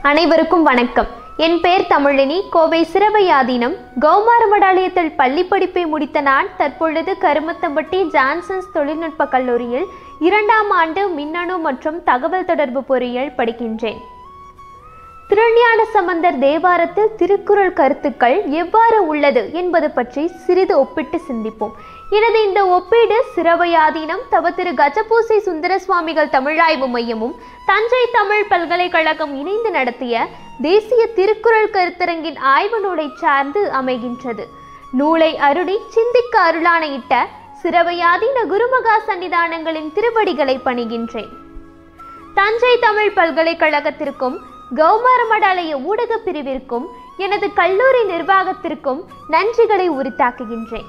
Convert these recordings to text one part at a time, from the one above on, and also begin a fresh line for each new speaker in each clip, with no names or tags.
அனைவருக்கும் வணக்கம் என் பெயர் தமிழினி கோவை சிறவையாதீனம் கௌமார மடாலயத்தில் பள்ளி படிப்பை முடித்த நான் தற்பொழுது கருமத்தம்பட்டி ஜான்சன்ஸ் தொழில்நுட்ப கல்லூரியில் இரண்டாம் ஆண்டு மின்னணு மற்றும் தகவல் தொடர்பு பொறியியல் படிக்கின்றேன் திருஞான சம்பந்தர் தேவாரத்தில் திருக்குறள் கருத்துக்கள் எவ்வாறு உள்ளது என்பது பற்றி சிறிது ஒப்பிட்டு சிந்திப்போம் எனது இந்த ஒப்பீடு சிறவையாதீனம் தவ திரு கஜபூசை சுந்தர சுவாமிகள் தமிழாய்வு மையமும் தஞ்சை தமிழ் பல்கலைக்கழகம் இணைந்து நடத்திய தேசிய திருக்குறள் கருத்தரங்கின் ஆய்வு நூலை சார்ந்து அமைகின்றது நூலை அருளி சிந்திக்க அருளானையிட்ட சிறவையாதீன குருமகா சன்னிதானங்களின் திருவடிகளை பணிகின்றேன் தஞ்சை தமிழ் பல்கலைக்கழகத்திற்கும் கௌமார மடாலய ஊடக பிரிவிற்கும் எனது கல்லூரி நிர்வாகத்திற்கும் நன்றிகளை உரித்தாக்குகின்றேன்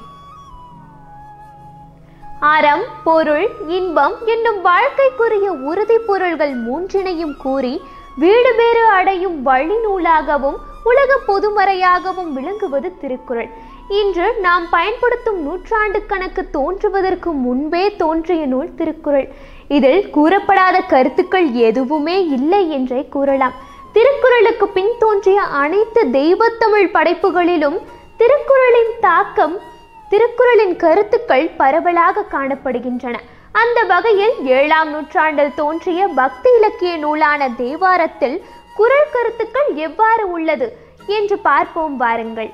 அறம் பொருள் இன்பம் என்னும் வாழ்க்கைக்குரிய உறுதி பொருள்கள் மூன்றினையும் கூறி வீடு பேறு அடையும் வழி நூலாகவும் உலக பொதுமறையாகவும் விளங்குவது திருக்குறள் இன்று நாம் பயன்படுத்தும் நூற்றாண்டு கணக்கு தோன்றுவதற்கு முன்பே தோன்றிய நூல் திருக்குறள் இதில் கூறப்படாத கருத்துக்கள் எதுவுமே இல்லை என்றே கூறலாம் திருக்குறளுக்கு பின் தோன்றிய அனைத்து தெய்வத்தமிழ் படைப்புகளிலும் திருக்குறளின் தாக்கம் திருக்குறளின் கருத்துக்கள் பரவலாக காணப்படுகின்றன அந்த வகையில் ஏழாம் நூற்றாண்டில் தோன்றிய பக்தி இலக்கிய நூலான தேவாரத்தில் குறள் கருத்துக்கள் எவ்வாறு உள்ளது என்று பார்ப்போம் வாருங்கள்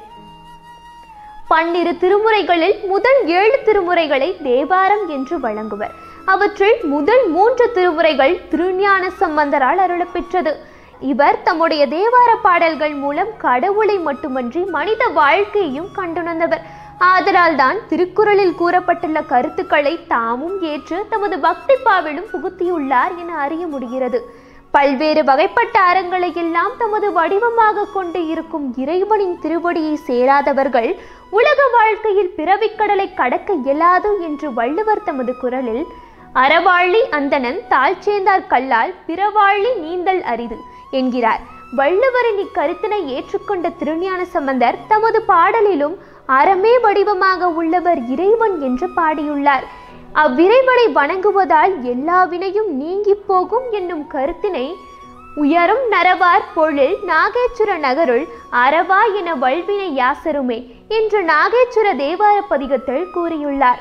பன்னிரு திருமுறைகளில் முதல் ஏழு திருமுறைகளை தேவாரம் என்று வழங்குவர் அவற்றில் முதல் மூன்று திருமுறைகள் திருஞான சம்பந்தரால் அருளப்பெற்றது இவர் தம்முடைய தேவார பாடல்கள் மூலம் கடவுளை மட்டுமன்றி மனித வாழ்க்கையையும் கண்டுணர்ந்தவர் ஆதலால் தான் திருக்குறளில் கூறப்பட்டுள்ள கருத்துக்களை தாமும் ஏற்று தமது பக்தி பாவிலும் புகுத்தியுள்ளார் என அறிய முடிகிறது பல்வேறு வகைப்பட்ட அறங்களை எல்லாம் தமது வடிவமாக கொண்டு இருக்கும் இறைவனின் திருவடியை சேராதவர்கள் உலக வாழ்க்கையில் பிறவிக்கடலை கடக்க இயலாது என்று வள்ளுவர் தமது குரலில் அறவாழி அந்தணன் தாழ்ச்சேந்தார் கல்லால் பிறவாழி நீந்தல் அரிது என்கிறார் வள்ளுவரின் இக்கருத்தினை ஏற்றுக்கொண்ட திருஞான சம்பந்தர் தமது பாடலிலும் அறமே வடிவமாக உள்ளவர் இறைவன் என்று பாடியுள்ளார் அவ்விறைவனை வணங்குவதால் எல்லா வினையும் நீங்கி போகும் என்னும் கருத்தினை உயரும் நரவார் பொழில் நாகேச்சுர நகருள் அறவா என வல்வினை யாசருமே என்று நாகேச்சுர தேவார பதிகத்தில் கூறியுள்ளார்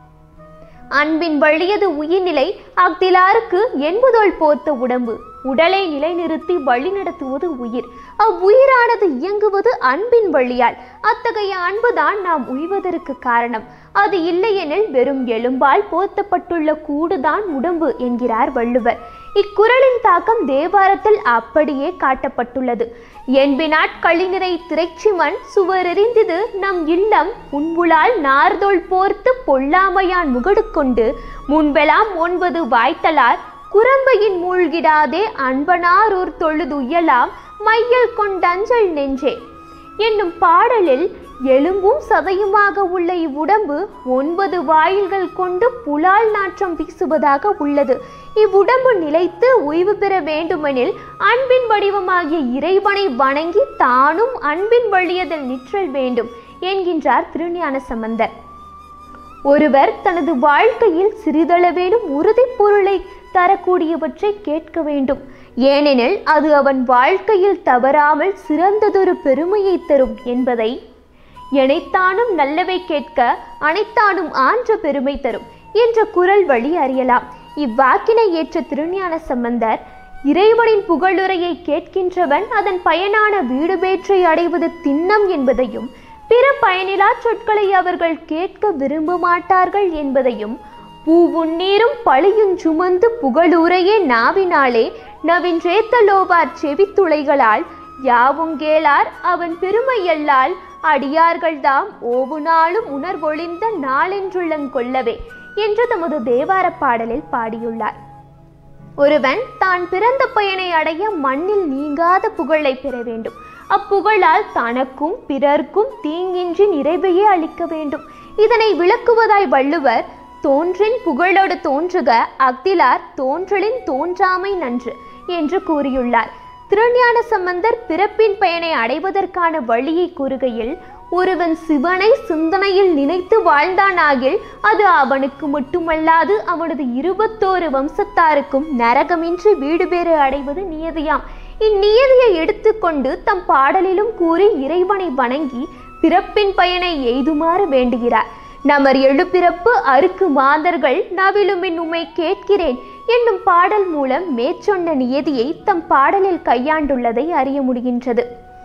அன்பின் வழியது உயிர்நிலை அக்திலாருக்கு என்பதோல் போர்த்த உடம்பு உடலை நிலைநிறுத்தி வழி நடத்துவது உயிர் அவ்வுயிரானது இயங்குவது அன்பின் வழியால் அத்தகைய அன்புதான் நாம் உய்வதற்கு காரணம் அது இல்லையெனில் வெறும் எலும்பால் போர்த்தப்பட்டுள்ள கூடுதான் உடம்பு என்கிறார் வள்ளுவர் இக்குறளின் தாக்கம் தேவாரத்தில் அப்படியே காட்டப்பட்டுள்ளது என்பினாட் களிநிறை திரைச்சிமன் சுவரெறிந்தது நம் இல்லம் உன்புலால் நார்தோள் போர்த்து பொல்லாமையான் முகடு கொண்டு முன்பெலாம் ஒன்பது வாய்த்தலார் குரம்பையின் மூழ்கிடாதே அன்பனாரூர் தொழுதுயலாம் மையல் கொண்டஞ்சல் நெஞ்சே என்னும் பாடலில் எலும்பும் சதையுமாக உள்ள இவ்வுடம்பு ஒன்பது வாயில்கள் கொண்டு புலால் நாற்றம் வீசுவதாக உள்ளது இவ்வுடம்பு நிலைத்து ஓய்வு பெற வேண்டுமெனில் அன்பின் வடிவமாகிய இறைவனை வணங்கி தானும் அன்பின் வழியதில் நிற்றல் வேண்டும் என்கின்றார் திருஞான சம்பந்தர் ஒருவர் தனது வாழ்க்கையில் சிறிதளவேனும் உறுதி பொருளை தரக்கூடியவற்றை கேட்க வேண்டும் ஏனெனில் அது அவன் வாழ்க்கையில் தவறாமல் சிறந்ததொரு பெருமையை தரும் என்பதை எனைத்தானும் நல்லவை கேட்க அனைத்தானும் ஆன்ற பெருமை தரும் என்ற குரல் வழி அறியலாம் இவ்வாக்கினை ஏற்ற திருஞான சம்பந்தர் இறைவனின் புகழுரையை கேட்கின்றவன் அதன் பயனான வீடு பேற்றை அடைவது திண்ணம் என்பதையும் பிற பயனிலா சொற்களை அவர்கள் கேட்க விரும்ப மாட்டார்கள் என்பதையும் பூவுண்ணீரும் பழியும் சுமந்து புகழுரையே நாவினாலே நவின்றேத்தலோவார் செவித்துளைகளால் யாவும் கேளார் அவன் பெருமையல்லால் அடியார்கள்தாம் ஓவு நாளும் உணர்வொழிந்த நாளென்றுள்ளங்கொள்ளவே என்று தமது தேவார பாடலில் பாடியுள்ளார் ஒருவன் தான் பிறந்த பயனை அடைய மண்ணில் நீங்காத புகழை பெற வேண்டும் அப்புகழால் தனக்கும் பிறர்க்கும் தீங்கின்றி நிறைவையே அளிக்க வேண்டும் இதனை விளக்குவதாய் வள்ளுவர் தோன்றின் புகழோடு தோன்றுக அக்திலார் தோன்றலின் தோன்றாமை நன்று என்று கூறியுள்ளார் திருஞான சம்பந்தர் பிறப்பின் பயனை அடைவதற்கான வழியை கூறுகையில் ஒருவன் சிவனை சிந்தனையில் நினைத்து வாழ்ந்தானாகில் அது அவனுக்கு மட்டுமல்லாது அவனது இருபத்தோரு வம்சத்தாருக்கும் நரகமின்றி வீடு பேறு அடைவது நியதியாம் இந்நியதியை எடுத்துக்கொண்டு தம் பாடலிலும் கூறி இறைவனை வணங்கி பிறப்பின் பயனை எய்துமாறு வேண்டுகிறார் நமர் எழுபிறப்பு அருக்கு மாந்தர்கள் நவிலுமின் உமை கேட்கிறேன் என்னும் பாடல் மூலம் மேற்சொன்ன நியதியை தம் பாடலில் கையாண்டுள்ளதை அறிய முடிகின்றது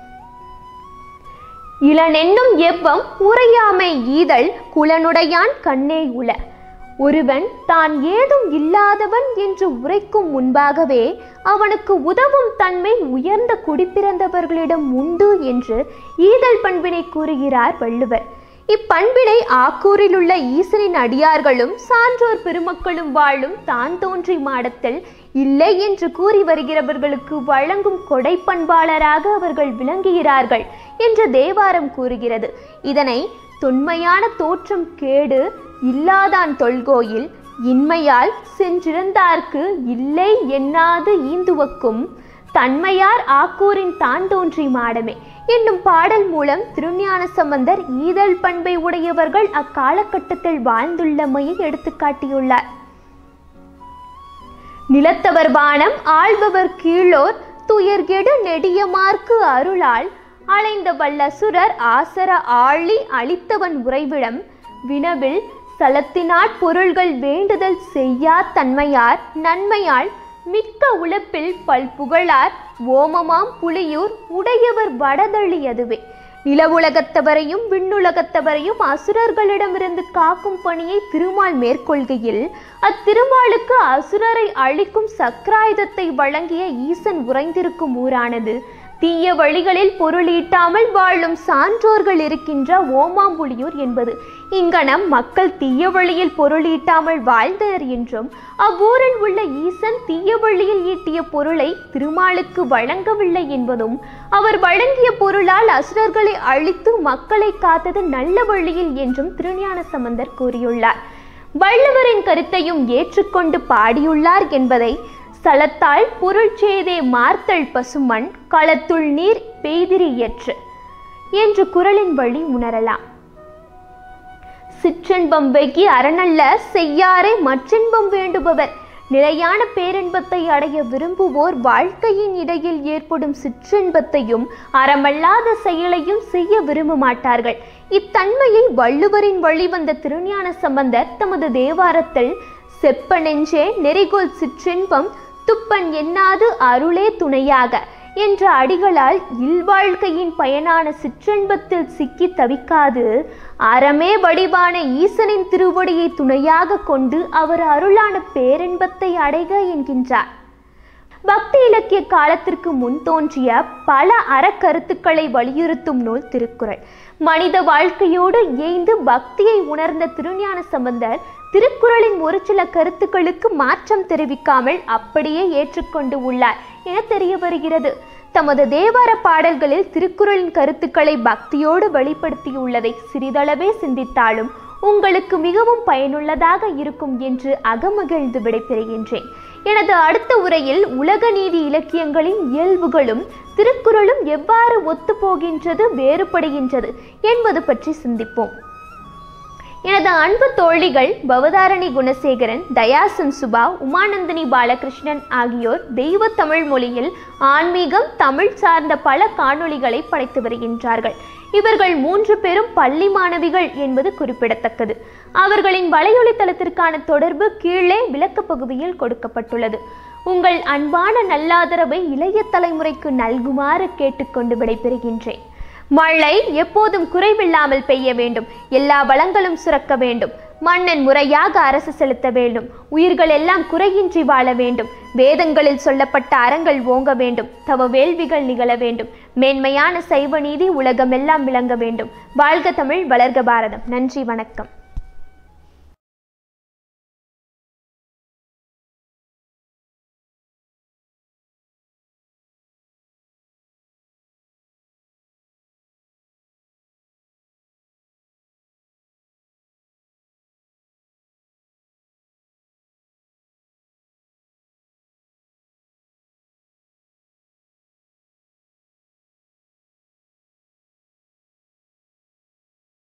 இளனென்னும் எவ்வம் உரையாமை ஈதல் குலனுடையான் கண்ணே உள ஒருவன் தான் ஏதும் இல்லாதவன் என்று உரைக்கும் முன்பாகவே அவனுக்கு உதவும் தன்மை உயர்ந்த குடிப்பிறந்தவர்களிடம் உண்டு என்று ஈதல் பண்பினை கூறுகிறார் வள்ளுவர் இப்பண்பினை ஆக்கூரில் உள்ள ஈசனின் அடியார்களும் சான்றோர் பெருமக்களும் வாழும் தான் தோன்றி மாடத்தில் இல்லை என்று கூறி வருகிறவர்களுக்கு வழங்கும் கொடை பண்பாளராக அவர்கள் விளங்குகிறார்கள் என்று தேவாரம் கூறுகிறது இதனை தொன்மையான தோற்றம் கேடு இல்லாதான் தொல்கோயில் இன்மையால் சென்றிருந்தார்க்கு இல்லை எண்ணாது ஈந்துவக்கும் தன்மையார் ஆக்கூரின் தான் தோன்றி மாடமே என்னும் பாடல் மூலம் திருஞான சம்பந்தர் ஈதல் பண்பை உடையவர்கள் அக்காலகட்டத்தில் வாழ்ந்துள்ளமையை எடுத்துக்காட்டியுள்ளார் நிலத்தவர் வானம் ஆள்பவர் கீழோர் துயர்கெடு நெடியமார்க்கு அருளால் அலைந்த வல்லசுரர் ஆசர ஆழி அளித்தவன் உறைவிடம் வினவில் சலத்தினாற் பொருள்கள் வேண்டுதல் செய்யா தன்மையார் நன்மையால் மிக்க உழப்பில் பல்புகழார் ஓமமாம் புலியூர் உடையவர் வடதளி அதுவே நிலவுலகத்தவரையும் விண்ணுலகத்தவரையும் அசுரர்களிடமிருந்து காக்கும் பணியை திருமால் மேற்கொள்கையில் அத்திருமாலுக்கு அசுரரை அழிக்கும் சக்கராயுதத்தை வழங்கிய ஈசன் உறைந்திருக்கும் ஊரானது தீய வழிகளில் பொருளீட்டாமல் வாழும் சான்றோர்கள் இருக்கின்ற ஓமாம்புலியூர் என்பது இங்கனம் மக்கள் தீய வழியில் பொருளீட்டாமல் வாழ்ந்தனர் என்றும் அவ்வூரில் உள்ள ஈசன் தீய வழியில் ஈட்டிய பொருளை திருமாலுக்கு வழங்கவில்லை என்பதும் அவர் வழங்கிய பொருளால் அசுரர்களை அழித்து மக்களை காத்தது நல்ல வழியில் என்றும் திருஞான சம்பந்தர் கூறியுள்ளார் வள்ளுவரின் கருத்தையும் ஏற்றுக்கொண்டு பாடியுள்ளார் என்பதை சலத்தால் பொருள் செய்தே மார்த்தல் பசுமண் களத்துள் நீர் பெய்திரி ஏற்று என்று குரலின் வழி உணரலாம் சிற்றின்பம் வெகி அரணல்ல செய்யாரே மற்றின்பம் வேண்டுபவர் நிலையான பேரின்பத்தை அடைய விரும்புவோர் வாழ்க்கையின் இடையில் ஏற்படும் சிற்றின்பத்தையும் அறமல்லாத செயலையும் செய்ய விரும்ப மாட்டார்கள் இத்தன்மையை வள்ளுவரின் வழிவந்த திருஞான சம்பந்தர் தமது தேவாரத்தில் செப்ப நெஞ்சே நெறிகோல் சிற்றின்பம் துப்பன் எண்ணாது அருளே துணையாக என்ற அடிகளால் இல்வாழ்க்கையின் பயனான சிற்றின்பத்தில் சிக்கி தவிக்காது அறமே வடிவான ஈசனின் திருவடியை துணையாக கொண்டு அவர் அருளான பேரின்பத்தை அடைக என்கின்றார் பக்தி இலக்கிய காலத்திற்கு முன் தோன்றிய பல அறக்கருத்துக்களை வலியுறுத்தும் நூல் திருக்குறள் மனித வாழ்க்கையோடு இயைந்து பக்தியை உணர்ந்த திருஞான சம்பந்தர் திருக்குறளின் ஒரு சில கருத்துக்களுக்கு மாற்றம் தெரிவிக்காமல் அப்படியே ஏற்றுக்கொண்டு உள்ளார் என தெரிய வருகிறது தமது தேவார பாடல்களில் திருக்குறளின் கருத்துக்களை பக்தியோடு வெளிப்படுத்தியுள்ளதை சிறிதளவே சிந்தித்தாலும் உங்களுக்கு மிகவும் பயனுள்ளதாக இருக்கும் என்று அகமகிழ்ந்து விடைபெறுகின்றேன் எனது அடுத்த உரையில் உலக நீதி இலக்கியங்களின் இயல்புகளும் திருக்குறளும் எவ்வாறு ஒத்துப்போகின்றது வேறுபடுகின்றது என்பது பற்றி சிந்திப்போம் எனது அன்பு தோழிகள் பவதாரணி குணசேகரன் தயாசன் சுபா உமானந்தினி பாலகிருஷ்ணன் ஆகியோர் தெய்வ தமிழ் மொழியில் ஆன்மீகம் தமிழ் சார்ந்த பல காணொளிகளை படைத்து வருகின்றார்கள் இவர்கள் மூன்று பேரும் பள்ளி மாணவிகள் என்பது குறிப்பிடத்தக்கது அவர்களின் வலையொலி தளத்திற்கான தொடர்பு கீழே விளக்க பகுதியில் கொடுக்கப்பட்டுள்ளது உங்கள் அன்பான நல்லாதரவை இளைய தலைமுறைக்கு நல்குமாறு கேட்டுக்கொண்டு விடைபெறுகின்றேன் மழை எப்போதும் குறைவில்லாமல் பெய்ய வேண்டும் எல்லா வளங்களும் சுரக்க வேண்டும் மன்னன் முறையாக அரசு செலுத்த வேண்டும் உயிர்கள் எல்லாம் குறையின்றி வாழ வேண்டும் வேதங்களில் சொல்லப்பட்ட அறங்கள் ஓங்க வேண்டும் தவ வேள்விகள் நிகழ வேண்டும் மேன்மையான சைவ நீதி உலகமெல்லாம் விளங்க வேண்டும் வாழ்க தமிழ் வளர்க பாரதம் நன்றி வணக்கம்